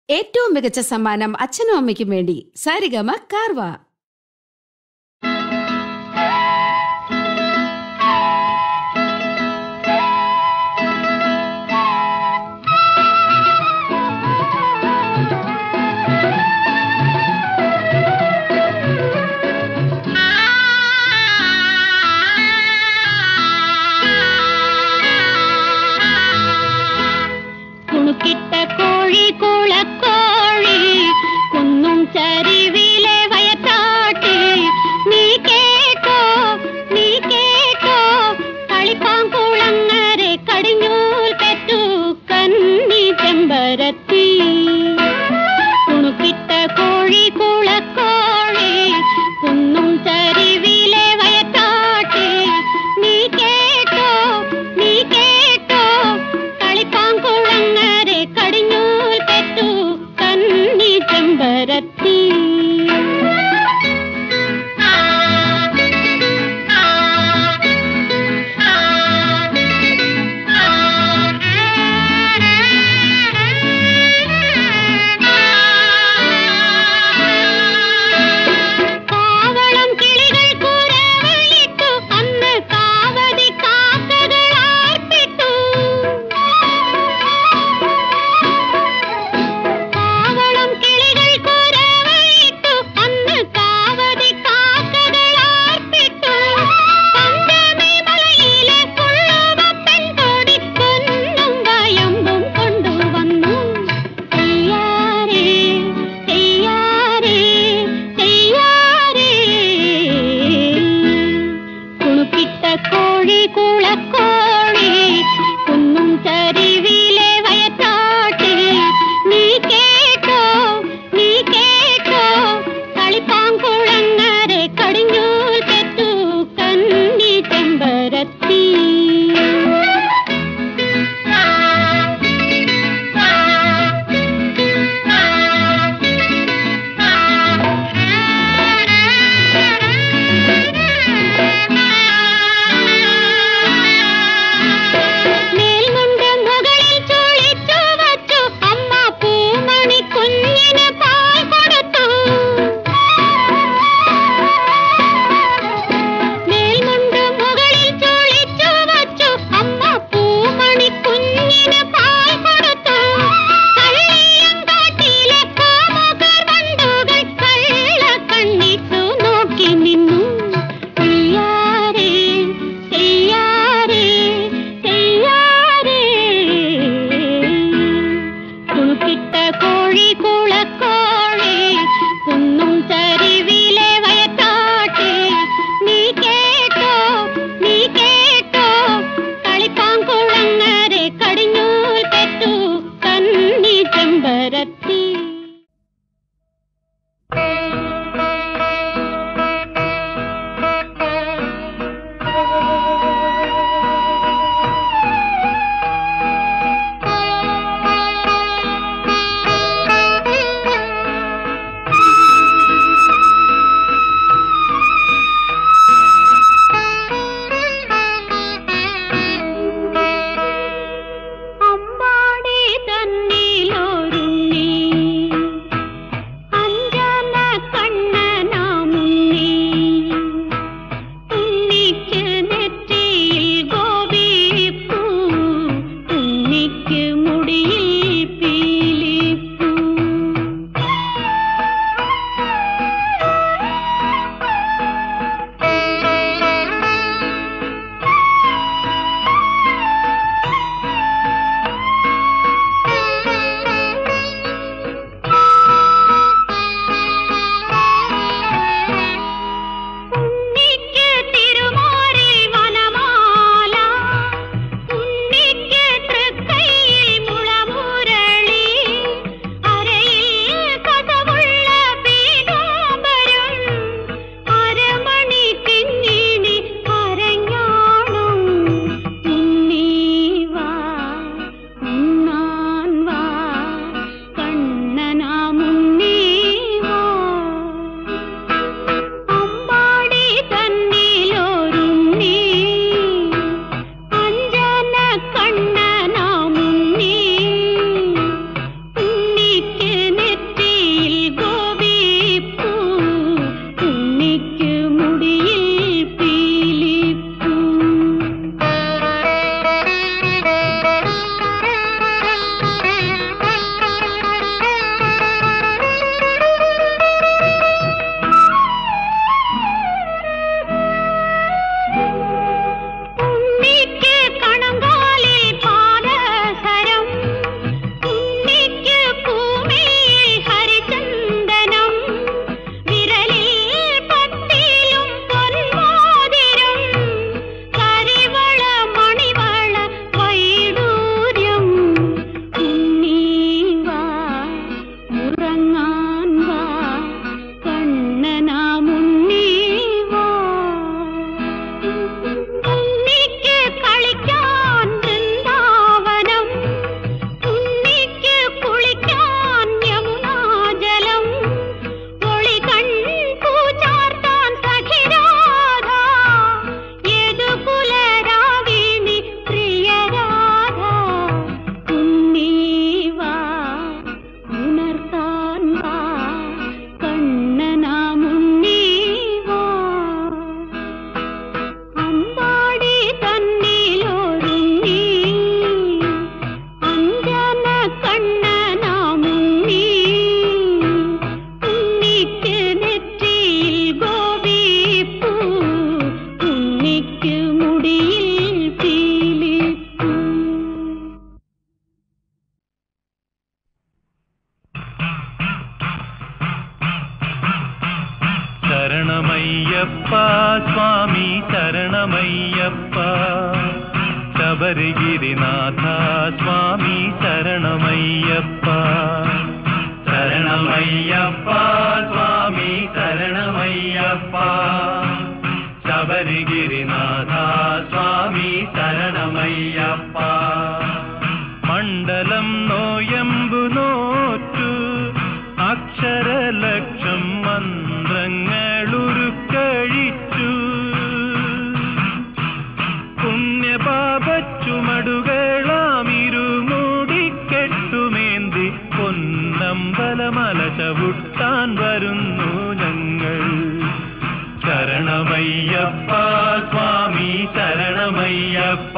ഏറ്റവും മികച്ച സമ്മാനം അച്ഛനും അമ്മയ്ക്കും വേണ്ടി സാരിഗമ കാർവ കുണുക്കിട്ട കോഴി കുളക്കോഴി കുന്നും ചരിവിലെ വയറ്റാട്ടി നീ കേട്ടോ നീ കേട്ടോ കളിപ്പാങ്കുളങ്ങരെ കടിഞ്ഞൂൽ പെറ്റു കന്നി ചെമ്പരത്തി കുണുക്കിട്ട കോഴി കുളക്കോഴി കുന്നും ചരിവിലെ വയറ്റാട്ടി നീ കേട്ടോ നീ കേട്ടോ കളിപ്പാങ്കുളങ്ങരെ കടിഞ്ഞൂൽ പെറ്റു കന്നി ചെമ്പരത്തി കാവളം കിളികൾ കുരവയിട്ടു അന്ന് കാവതി കാക്കകൾ ആർപ്പിട്ടു കാവളം കിളികൾ കുരവയിട്ടു ശരണമയ്യപ്പ സ്വാമി ശരണമയ്യപ്പ ശബരിഗിരിനാഥ സ്വാമി ശരണമയ്യപ്പ ശരണമയ്യപ്പ സ്വാമി ശരണമയ്യപ്പ ശബരിഗിരിനാഥ സ്വാമി ശരണമയ്യപ്പ മണ്ഡലം നോയമ്പു നോറ്റു അക്ഷരലക്ഷം മന്ത്രങ്ങളുരുക്കഴിച്ചു പുണ്യപാപച്ചുമടുകളാമിരുമൂടിക്കെട്ടുമേന്തി പൊന്നമ്പലമല ചവിട്ടാൻ വരുന്നു ഞങ്ങൾ ശരണമയ്യപ്പ സ്വാമി ശരണമയ്യപ്പ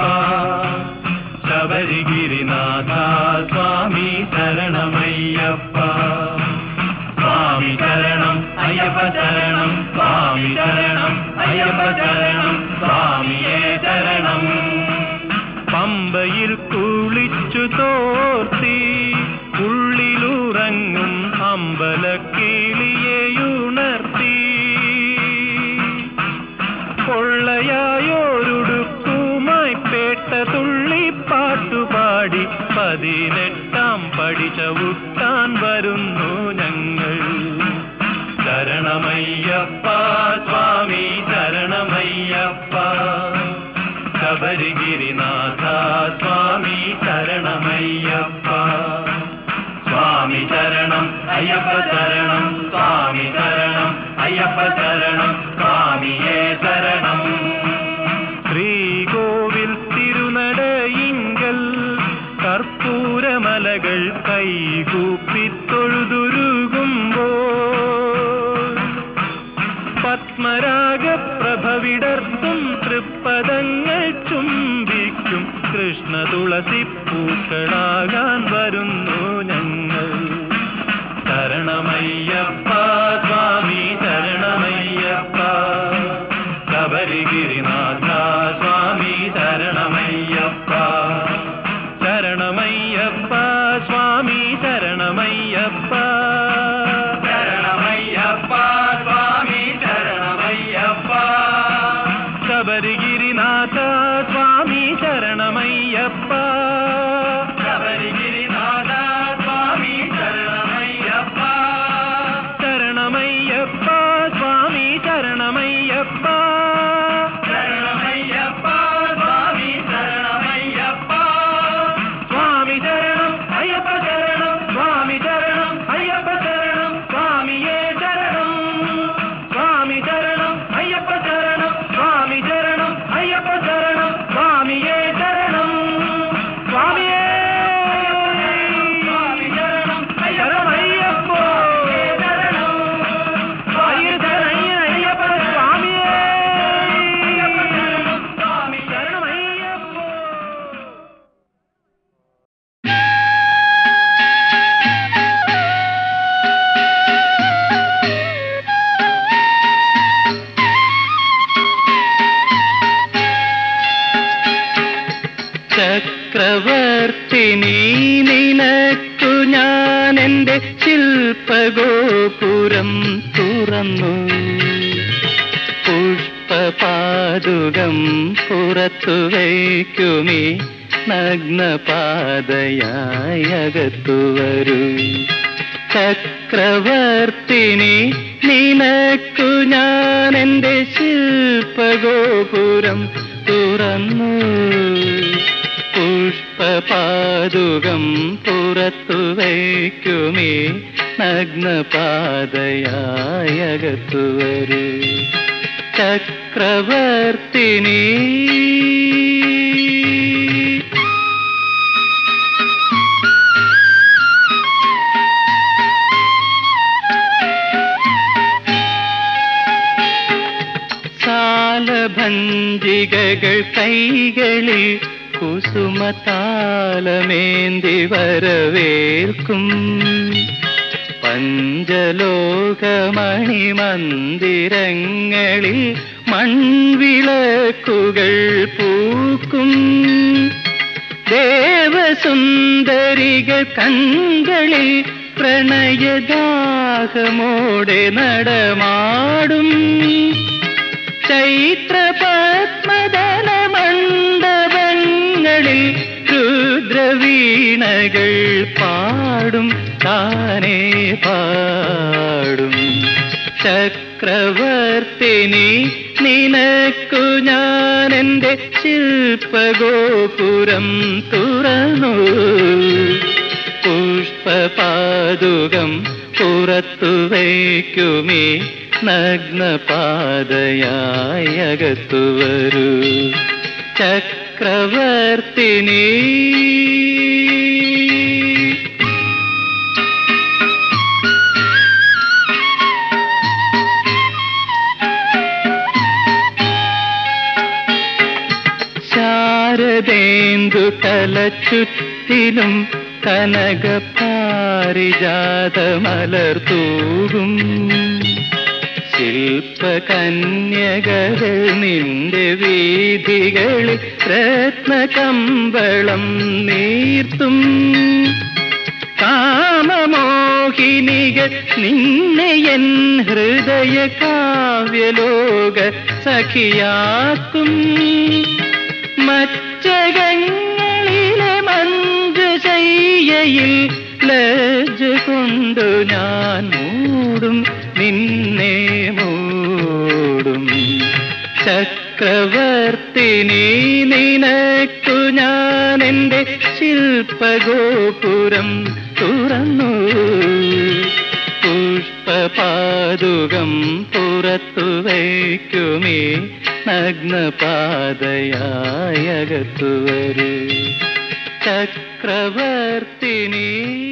ശബരിഗിരിനാഥ സ്വാമി ശരണമയ്യപ്പ സ്വാമി ശരണം അയ്യപ്പ ശരണം സ്വാമി ശരണം അയ്യപ്പ ശരണം സ്വാമിയേ ശരണം പമ്പയിൽ കുളിച്ചു തോർത്തി ഉള്ളിലുറങ്ങും അമ്പലക്കിളിയെയുണർത്തി കൊള്ളയായോരുടുക്കുമായി പേട്ട തുള്ളി പാട്ടുപാടി പതിനെട്ടാം പടി ചവിട്ടാൻ വരുന്നു ഞങ്ങൾ ശരണമയ്യപ്പ സ്വാമി ശരണമയ്യപ്പ ശബരിഗിരിനാഥ സ്വാമി ശരണമയ്യപ്പ സ്വാമി ശരണം അയ്യപ്പ ശരണം സ്വാമി ശരണം അയ്യപ്പ ശരണം സ്വാമിയേ ശരണം ശ്രീകോവിൽ തിരുനടയിങ്കൽ കർപ്പൂരമലകൾ കൈകൂപ്പി തൊഴുതുരുകുമ്പോൾ പത്മരാഗപ്രഭവിടർത്തും തൃപ്പദങ്ങൾ ചുംബിക്കും കൃഷ്ണ തുളസി പൂക്കളാകാൻ വരുന്നു ഞങ്ങൾ ശരണമയ്യപ്പ സ്വാമി ശരണമയ്യപ്പ ശബരിഗിരിനാഥ സ്വാമി ശരണമയ്യപ്പ ശരണമയ്യപ്പ സ്വാമി ശരണമയ്യപ്പ ശരണമയ്യപ്പ സ്വാമി ശരണമയ്യപ്പ ശബരിഗിരിനാഥ സ്വാമി ശരണമയ്യപ്പ ശബരിഗിരിനാഥ സ്വാമി ശരണമയ്യപ്പ ശരണമയ്യപ്പ സ്വാമി ശരണമയ്യപ്പ ശരണമയ്യപ്പ സ്വാമി ശരണമയ്യപ്പ സ്വാമി ശരണം അയ്യപ്പ ശരണം സ്വാമി ശരണം അയ്യപ്പ ശരണം സ്വാമിയേ ശരണം സ്വാമി ശരണം അയ്യപ്പ ശരണം സ്വാമി ശരണം അയ്യപ്പ ശരണം സ്വാമിയേ ശരണം സ്വാമിയേ സ്വാമി ശരണം ശരണമയ്യപ്പോ ശരണം അയ്യപ്പ സ്വാമിയേ അയ്യപ്പ ശരണം സ്വാമി ശരണമയ്യപ്പോ ചക്രവർത്തിനി നിനക്കു ഞാൻ എൻ്റെ ശില്പഗോപുരം തുറന്നു പുഷ്പപാതുകം പുറത്തു വയ്ക്കുമേ നഗ്നപാതയായി അകത്തു വരൂ ചക്രവർത്തിനി നിനക്കു ഞാൻ എൻ്റെ ശില്പഗോപുരം തുറന്നു പുഷ്പപാതുകം പുറത്തു വയ്ക്കുമേ നഗ്നപാതയായി അകത്തു വരൂ ചക്രവർത്തിനി സാലഭഞ്ജികകൾ കൈകളിൽ കുസുമതാലമേന്തി വരവേൽക്കും പഞ്ചലോകമണിമന്ദിരങ്ങളിൽ മൺവിളക്കുകൾ പൂക്കും ദേവസുന്ദരികൾ കൺകളിൽ പ്രണയദാഹമോടെ നടമാടും ചൈത്ര പത്മദല മണ്ഡപങ്ങളിൽ രുദ്രവീണകൾ പാടും താനേ പാടും ചക്രവർത്തിനി നിനക്കു ഞാൻ എൻ്റെ ശില്പഗോപുരം തുറന്നു പുഷ്പപാതുകം പുറത്തു വയ്ക്കുമേ നഗ്നപാതയായി അകത്തു വരൂ ചക്രവർത്തിനി ശാരദേന്ദു തലച്ചുറ്റിലും കനക പാരിജാതമലർ തൂകും ശില്പകന്യകൾ നിന്റെ വീതികളിൽ രത്നകമ്പളം നീർത്തും കാമമോഹിനികൾ നിന്നെ എൻ ഹൃദയ കാവ്യലോക സഖിയാക്കും മച്ചകങ്ങളിലെ മഞ്ജുശയ്യയിൽ ലജ്ജ കൊണ്ടു ഞാൻ മൂടും നിന്നെ മൂടും ചക്രവർത്തിനി നിനക്കു ഞാൻ എൻ്റെ ശില്പഗോപുരം തുറന്നു പുഷ്പപാതുകം പുറത്തു വയ്ക്കുമേ നഗ്നപാതയായകത്തു വരൂ ചക്രവർത്തിനി